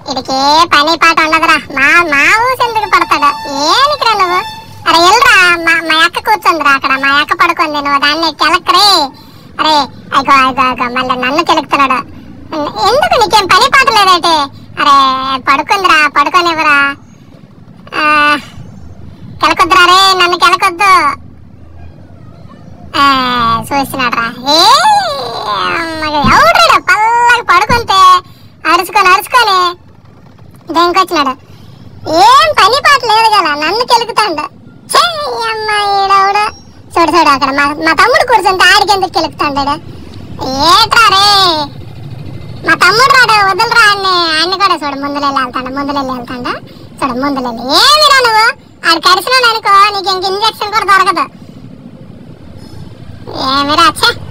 ఇడికే పని పాట ఉండదురా మా మా ఊసి ఎందుకు పడతాడు ఏనికిరా నువ్వు అరే ఎల్రా మా మా అక్క కూర్చుందిరా అక్కడ మా అక్క పడుకుంది నువ్వు దాన్ని కెలక్కరే అరే అగో అగో అగో మళ్ళీ నన్ను కెలుకుతున్నాడు ఎందుకు నీకేం పని పాట లేదంటే అరే పడుకుందిరా పడుకోనివ్వరా ఆ, కెలకొద్దురా రే నన్ను కెలకొద్దు ఆ, చూసినాడ్రా ఏ అమ్మగా ఎవడ్రాడు పల్లకి పడుకుంటే అరుచుకొని అరుచుకొని దేనికొచ్చినాడు ఏం పని పాట లేదు కదా నన్ను కెలుకుతాడు ఛే, ఈ అమ్మాయిడవుడు చూడు చూడు అక్కడ మా మా తమ్ముడు కూర్చుంటే ఆడికి ఎందుకు కెలుకుతాడు ఏట్రా రే మా తమ్ముడు రాడు వదలరా అన్ని అన్ని కూడా చూడు ముందులెళ్ళి వెళ్తాడు ముందులెళ్ళి వెళ్తాడు చూడు ముందులెళ్ళి ఏమిరా నువ్వు ఆడు కరిసినాడు అనుకో నీకు ఇంక ఇంజక్షన్ కూడా దొరకదు ఏమిరా ఛే